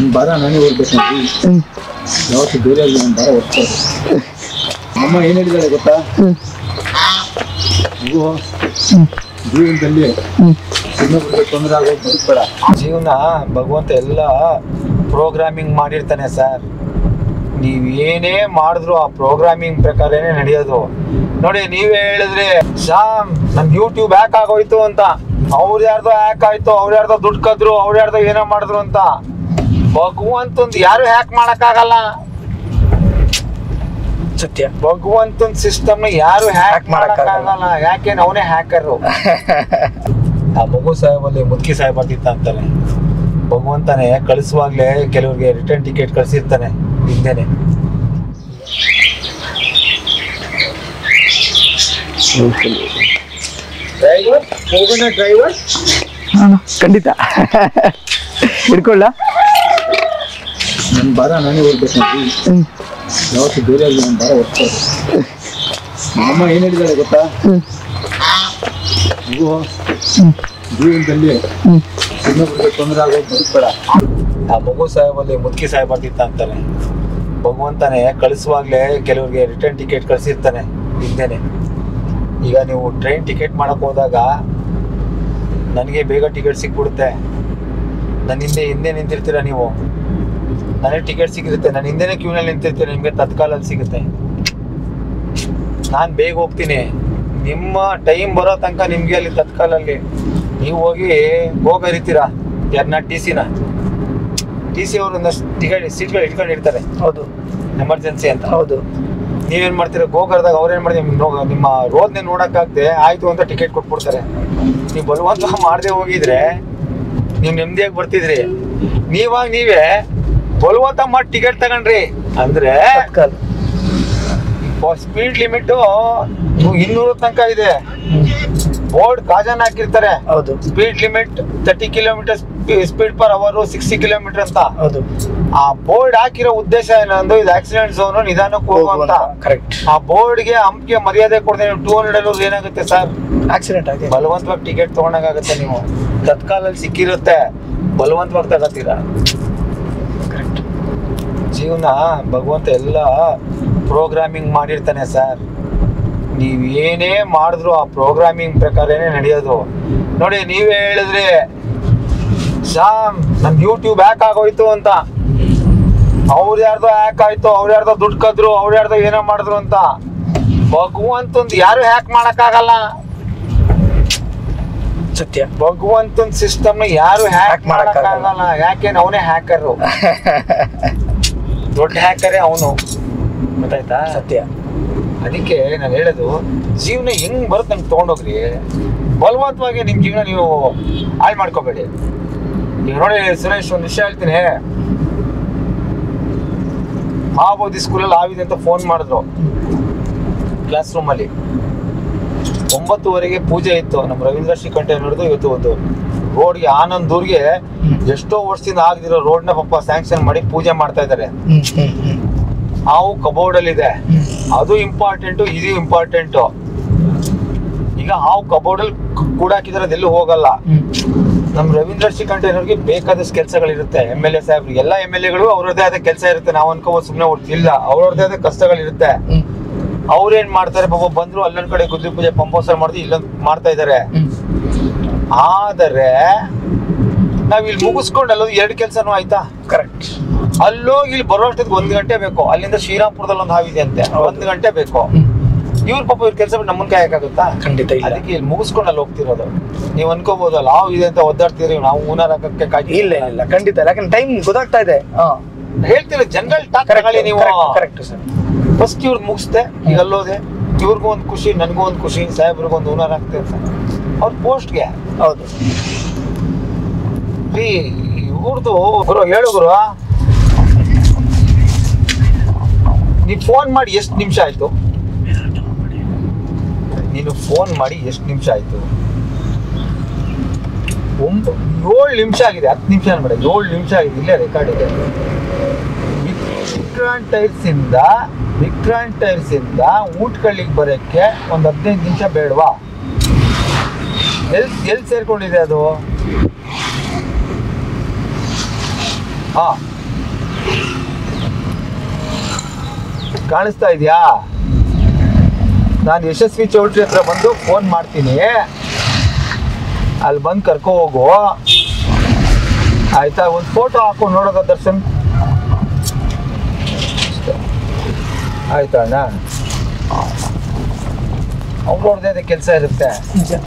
ನನ್ನ ಭಾರ ನಾನೇ ಓದ್ಬೇಕಂತ ಹ್ಮ್ ಯಾವತ್ತು ಬೇರೆ ಆಗಲಿ ನನ್ನ ಭಾರ ಓದ್ತಾರೆ ಅಮ್ಮ ಏನು ಹೇಳಿದಾಳೆ ಗೊತ್ತಾ ಹ್ಮ್ ಮಗು ಹ್ಮ್ ಜೀವನದಲ್ಲಿ ಹ್ಮ್ ಇನ್ನೊಬ್ರಿಗೆ ತೊಂದರೆ ಆಗೋದು ಬದುಕಬೇಡ ಜೀವನ ಭಗವಂತ ಎಲ್ಲ ಪ್ರೋಗ್ರಾಮಿಂಗ್ ಮಾಡಿರ್ತಾನೆ ಸರ್ ನೀವು ಏನೇ ಮಾಡಿದ್ರು ಆ ಪ್ರೋಗ್ರಾಮಿಂಗ್ ಪ್ರಕಾರನೇ ನಡೆಯೋದು ನೋಡಿ ನೀವೇ ಹೇಳಿದ್ರಿ ಶ್ಯಾಮ್ ನನ್ ಯೂಟ್ಯೂಬ್ ಹ್ಯಾಕ್ ಆಗೋಯ್ತು ಅಂತ ಅವ್ರು ಯಾರ್ದೋ ಹ್ಯಾಕ್ ಆಯ್ತು ಅವ್ರು ಯಾರ್ದೋ ದುಡ್ಡು ಕದ್ರು ಅವ್ರು ಯಾರ್ದೋ ಏನೋ ಮಾಡಿದ್ರು ಅಂತ ಭಗವಂತಂದು ಯಾರು ಹ್ಯಾಕ್ ಮಾಡಕ್ಕಾಗಲ್ಲ ಸತ್ಯ ಭಗವಂತನ ಸಿಸ್ಟಮ್ ಯಾರು ಹ್ಯಾಕ್ Hack ಮಾಡಕ್ಕಾಗಲ್ಲ. ಮಾಡಕ್ಕಾಗಲ್ಲ ಯಾಕೆ ಅವನೇ ಹ್ಯಾಕರು ಆ ಮಗು ಸಾಹೇಬಲ್ಲಿ ಮುದುಕಿ ಸಾಹೇಬ್ ಅಂತಿತ್ತ ಅಂತಾನೆ ಭಗವಂತನೇ ಕಳಿಸುವಾಗ್ಲೇ ಕೆಲವ್ರಿಗೆ ರಿಟರ್ನ್ ಟಿಕೆಟ್ ಕಳ್ಸಿರ್ತಾನೆ ಹಿಂದೆನೆ ಡ್ರೈವರ್ ಹೋಗೋಣ ಡ್ರೈವರ್ ನಾನು ಖಂಡಿತ ಹಿಡ್ಕೊಳ್ಳ ನನ್ನ ಭಾರ ನಾನೇ ಓದ್ಬೇಕಂತ ಹ್ಮ್ ಯಾವತ್ತು ಬೇರೆ ಆಗಲಿ ನನ್ನ ಭಾರ ಓದ್ತಾರೆ ಅಮ್ಮ ಏನು ಹೇಳಿದಾಳೆ ಗೊತ್ತಾ ಹ್ಮ್ ಮಗು ಹ್ಮ್ ಜೀವನದಲ್ಲಿ ಹ್ಮ್ ಇನ್ನೊಬ್ರಿಗೆ ತೊಂದರೆ ಆಗೋದು ಬದುಕಬೇಡ ಆ ಮಗು ಸಾಹೇಬಲ್ಲಿ ಮುದುಕಿ ಸಾಹೇಬ್ ಅಂತಿತ್ತ ಅಂತಾನೆ ಭಗವಂತನೇ ಕಳಿಸುವಾಗ್ಲೇ ಕೆಲವ್ರಿಗೆ ರಿಟರ್ನ್ ಟಿಕೆಟ್ ಕಳ್ಸಿರ್ತಾನೆ ಹಿಂದೆನೆ ಈಗ ನೀವು ಟ್ರೈನ್ ಟಿಕೆಟ್ ಮಾಡಕ್ ಹೋದಾಗ ನನಗೆ ಬೇಗ ಟಿಕೆಟ್ ಸಿಕ್ಬಿಡುತ್ತೆ ನನ್ನ ಹಿಂದೆ ಹಿಂದೆ ನಿಂತಿರ್ತೀರ ನೀವು ನನಗೆ ಟಿಕೆಟ್ ಸಿಗಿರುತ್ತೆ ನನ್ನ ಹಿಂದೆನೇ ಕ್ಯೂನಲ್ಲಿ ನಿಂತಿರ್ತೀನಿ ನಿಮಗೆ ತತ್ಕಾಲಲ್ಲಿ ಸಿಗುತ್ತೆ ನಾನು ಬೇಗ ಹೋಗ್ತೀನಿ ನಿಮ್ಮ ಟೈಮ್ ಬರೋ ತನಕ ನಿಮ್ಗೆ ಅಲ್ಲಿ ತತ್ಕಾಲಲ್ಲಿ ನೀವು ಹೋಗಿ ಹೋಗರಿತೀರಾ ಯಾರನ್ನ ಟಿ ಸಿನ ಟಿ ಸಿ ಅವರು ಒಂದಷ್ಟು ಟಿಕೆಟ್ ಸೀಟ್ಗಳು ಇಟ್ಕೊಂಡಿರ್ತಾರೆ ಹೌದು ಎಮರ್ಜೆನ್ಸಿ ಅಂತ ಹೌದು ನೀವೇನ್ ಮಾಡ್ತೀರಾ ಗೋಕರ್ದಾಗ ಅವ್ರೇನ್ ಮಾಡಿ ನಿಮ್- ನಿಮ್ಮ ರೋಡ್ನೆ ನೋಡಕ್ಕಾಗ್ದೆ ಆಯ್ತು ಅಂತ ಟಿಕೆಟ್ ಕೊಟ್ಬಿಡ್ತಾರೆ ನೀವು ಬಲವಂತ ಮಾಡದೆ ಹೋಗಿದ್ರೆ ನೀವು ನೆಮ್ಮದಿಯಾಗಿ ಬರ್ತಿದ್ರಿ ನೀವಾಗ ನೀವೇ ಬಲವಂತ ಮಾಡಿ ಟಿಕೆಟ್ ತಗೊಂಡ್ರಿ ಅಂದ್ರೆ ತತ್ಕಾಲ್ ಸ್ಪೀಡ್ ಲಿಮಿಟ್ ಇನ್ನೂರು ತನಕ ಇದೆ ಬೋರ್ಡ್ ಕಾಜನ್ ಹಾಕಿರ್ತಾರೆ ಹೌದು speed limit thirty kilometre speed per hour sixty kilometre ಅಂತ ಹೌದು ಆ ಬೋರ್ಡ್ ಹಾಕಿರೋ ಉದ್ದೇಶ ಏನಂದ್ರೆ ಇದು ಆಕ್ಸಿಡೆಂಟ್ ಝೋನ್ ನಿಧಾನಕ್ಕೆ ಹೋಗುವಂತ ಕರೆಕ್ಟ್ ಆ ಬೋರ್ಡ್ಗೆ ಹಂಪ್ಗೆ ಮರ್ಯಾದೆ ಕೊಡದೆ ನೀವು ಟೂ ಹಂಡ್ರೆಡ್ ಅಲ್ಲಿ ಏನಾಗುತ್ತೆ ಸರ್ ಆಕ್ಸಿಡೆಂಟ್ ಆಗಿದೆ ಬಲವಂತವಾಗಿ ಟಿಕೆಟ್ ತಗೊಂಡಾಗುತ್ತೆ ನೀವು ತತ್ಕಾಲಲ್ಲಿ ಸಿಕ್ಕಿರುತ್ತೆ ಬಲವಂತವಾಗಿ ತಗೋತೀರಾ ಕರೆಕ್ಟ್ ಜೀವನ ಭಗವಂತ ಎಲ್ಲ ಪ್ರೋಗ್ರಾಮಿಂಗ್ ಮಾಡಿರ್ತಾನೆ ಸರ್ ನೀವು ಏನೇ ಮಾಡಿದ್ರು ಆ ಪ್ರೋಗ್ರಾಮಿಂಗ್ ಪ್ರಕಾರನೇ ನಡೆಯೋದು ನೋಡಿ ನೀವೇ ಹೇಳಿದ್ರಿ ಶ್ಯಾಮ್ ನನ್ ಯೂಟ್ಯೂಬ್ ಹ್ಯಾಕ್ ಆಗೋಯ್ತು ಅಂತ ಅವ್ರು ಯಾರ್ದೋ ಹ್ಯಾಕ್ ಆಯ್ತು ಅವ್ರು ಯಾರ್ದೋ ದುಡ್ಡು ಕದ್ರು ಅವ್ರು ಯಾರ್ದೋ ಏನೋ ಮಾಡಿದ್ರು ಅಂತ ಭಗವಂತಂದು ಯಾರು ಹ್ಯಾಕ್ ಮಾಡಕ್ಕಾಗಲ್ಲ ಸತ್ಯ ಭಗವಂತನ ಸಿಸ್ಟಮ್ ಯಾರು ಹ್ಯಾಕ್ Hack ಮಾಡಕ್ಕಾಗಲ್ಲ. ಮಾಡಕ್ಕಾಗಲ್ಲ ಯಾಕೆ ಅವನೇ ಹ್ಯಾಕರು ದೊಡ್ಡ ಹ್ಯಾಕರೇ ಅವನು ಗೊತ್ತಾಯ್ತಾ ಸತ್ಯ ಅದಕ್ಕೆ ನಾನು ಹೇಳೋದು ಜೀವನ ಹೆಂಗ್ ಬರುತ್ತೆ ಹಂಗೆ ತಗೊಂಡೋಗ್ರಿ ಬಲವಂತವಾಗಿ ನಿಮ್ ಜೀವನ ನೀವು ಹಾಳು ಮಾಡ್ಕೋಬೇಡಿ ಈಗ ನೋಡಿ ಸುರೇಶ್ ಒಂದು ವಿಷಯ ಹೇಳ್ತೀನಿ ಮಹಾಬೋಧಿ ಸ್ಕೂಲಲ್ಲಿ ಆವಿದೆ ಅಂತ ಫೋನ್ ಮಾಡಿದ್ರು ಕ್ಲಾಸ್ ರೂಮಲ್ಲಿ ಒಂಬತ್ತುವರೆಗೆ ಪೂಜೆ ಇತ್ತು ನಮ್ಮ ರವೀಂದ್ರ ಶ್ರೀಕಂಠ ನೋಡಿದು ಇವತ್ತು ಒಂದು ರೋಡ್ಗೆ ಆನಂದ್ ಊರ್ಗೆ ಎಷ್ಟೋ ವರ್ಷದಿಂದ ಆಗದಿರೋ ರೋಡ್ನ ಪಾಪ ಸ್ಯಾಂಕ್ಷನ್ ಮಾಡಿ ಪೂಜೆ ಮಾಡ್ತಾ ಇದ್ದಾರೆ ಹ್ಮ್ ಹ್ಮ್ ಹ್ಮ್ ಹಾವು ಕಬೋರ್ಡ್ ಅಲ್ಲಿ ಇದೆ ಹ್ಮ್. ಅದು ಇಂಪಾರ್ಟೆಂಟ್ ಇದು ಇಂಪಾರ್ಟೆಂಟ್ ಈಗ ಹಾವು ಕಬೋರ್ಡ್ ಅಲ್ಲಿ ಕೂಡಾಕಿದ್ರೆ ಎಲ್ಲೂ ಹೋಗಲ್ಲ ಹ್ಮ್ ನಮ್ ರವೀಂದ್ರ ಶ್ರೀಕಂಠಯ್ಯನವ್ರಿಗೆ ಬೇಕಾದಷ್ಟು ಕೆಲಸಗಳಿರುತ್ತೆ ಎಮ್ ಎಲ್ ಎ ಸಾಹೇಬ್ ಎಲ್ಲ ಎಮ್ ಎಲ್ ಎಗಳು ಅವ್ರದ್ದೇ ಆದ ಕೆಲಸ ಇರುತ್ತೆ ನಾವು ಅನ್ಕೋಬೋದು ಸುಮ್ಮನೆ ಇಲ್ಲ ಅವ್ರವ್ರದ್ದೇ ಆದ ಕಷ್ಟಗಳಿರುತ್ತೆ ಹ್ಮ್ ಅವ್ರೇನ್ ಮಾಡ್ತಾರೆ ಪಾಪ ಬಂದ್ರು ಅಲ್ಲೊಂದ್ ಕಡೆ ಗುದ್ದಿ ಪೂಜೆ ಪಂಪೋಸರ್ ಮಾಡ್ದು ಇಲ್ಲೊಂದ್ ಮಾಡ್ತಾ ಇದಾರೆ ಹ್ಮ್ ಆದರೆ ನಾವ್ ಇಲ್ಲಿ ಮುಗಿಸ್ಕೊಂಡು ಅಲ್ಲೊಂದು ಎರಡು ಕೆಲಸನೂ ಆಯ್ತಾ ಕರೆಕ್ಟ್ ಅಲ್ಲೋಗಿ ಇಲ್ಲಿ ಬರೋ ಅಷ್ಟೊತ್ತಿಗೆ ಒಂದ್ ಗಂಟೆ ಬೇಕು ಅಲ್ಲಿಂದ ಶ್ರೀರಾಮ್ಪುರದಲ್ಲಿ ಒಂದು ಹಾವಿದೆ ಅಂತೆ ಹೌದು. ಒಂದ್ ಗಂಟೆ ಬೇಕು ಹ್ಮ್ ಇವ್ರ ಪಾಪ ಇವ್ರ ಕೆಲಸ ಬಿಟ್ಟು ನಮ್ಮನ್ ಕಾಯಕ್ಕಾಗುತ್ತಾ ಖಂಡಿತ ಇಲ್ಲ ಅದಕ್ಕೆ ಇಲ್ಲಿ ಮುಗಿಸ್ಕೊಂಡು ಅಲ್ಲಿ ಹೋಗ್ತಿರೋದು ನೀವ್ ಅನ್ಕೋಬಹುದಲ್ಲ ಹಾವು ಇದೆ ಅಂತ ಒದ್ದಾಡ್ತೀರಿ ನಾವು ಊನಾರ ಹಾಕಕ್ಕೆ ಕಾಯ್ತೀವಿ ಇಲ್ಲ ಇಲ್ಲ ಖಂಡಿತ ಇಲ್ಲ ಯಾಕಂದ್ರೆ ಟೈಮ್ ಗೊತ್ತಾಗ್ತಾ ಇದೆ ಹಾ ಹೇಳ್ತಿಲ್ಲ ಜನರಲ್ ಟಾಕ್ ತಗೊಳ್ಳಿ ನೀವು ಕರೆಕ್ಟ್ ಸರ್ ಫಸ್ಟ್ ಇವ್ರದ್ದು ಮುಗಿಸ್ದೆ ಈಗ ಅಲ್ಲೋದೆ ಇವ್ರಿಗೂ ಒಂದು ಖುಷಿ ನನಗೂ ಒಂದು ಖುಷಿ ಸಾಹೇಬ್ರಿಗೂ ಒಂದು ಊನಾರ ಆಗ್ತದೆ ಅಂತ ಅವ್ರ ಪೋಸ್ಟ್ಗೆ ಹೌದು ರೀ ಇವ್ರದ್ದು ಗುರು ಹೇಳು ಗುರು ನೀ ಫೋನ್ ಮಾಡಿ ಎಷ್ಟು ನಿಮಿಷ ಆಯ್ತು ನೀನು ಫೋನ್ ಮಾಡಿ ಎಷ್ಟು ನಿಮಿಷ ಆಯ್ತು ಒಂಬ ಏಳು ನಿಮಿಷ ಆಗಿದೆ ಹತ್ತು ನಿಮಿಷ ಅನ್ಬೇಡ ಏಳು ನಿಮಿಷ ಆಗಿದೆ ಇಲ್ಲೇ ರೆಕಾರ್ಡ್ ಇದೆ ವಿಕ್ರಾಂತ್ ಟೈರ್ಸ್ ಇಂದ ವಿಕ್ರಾಂತ್ ಟೈರ್ಸ್ ಇಂದ ಊಟ್ಕಳ್ಳಿಗೆ ಬರೋಕ್ಕೆ ಒಂದು ಹದಿನೈದು ನಿಮಿಷ ಬೇಡವಾ ಎಲ್ಲಿ ಎಲ್ಲಿ ಸೇರ್ಕೊಂಡಿದೆ ಅದು ಹಾ ಕಾಣಿಸ್ತಾ ಇದೆಯಾ ನಾನು ಯಶಸ್ವಿ ಚೌಟ್ರಿ ಹತ್ರ ಬಂದು ಫೋನ್ ಮಾಡ್ತೀನಿ ಅಲ್ಲಿ ಬಂದು ಕರ್ಕೊ ಹೋಗು ಆಯ್ತಾ ಒಂದು ಫೋಟೋ ಹಾಕು ನೋಡೋದ ದರ್ಶನ್ ಆಯ್ತಾ ಅಣ್ಣ ಅವ್ರವ್ರದ್ದೇ ಕೆಲಸ ಇರುತ್ತೆ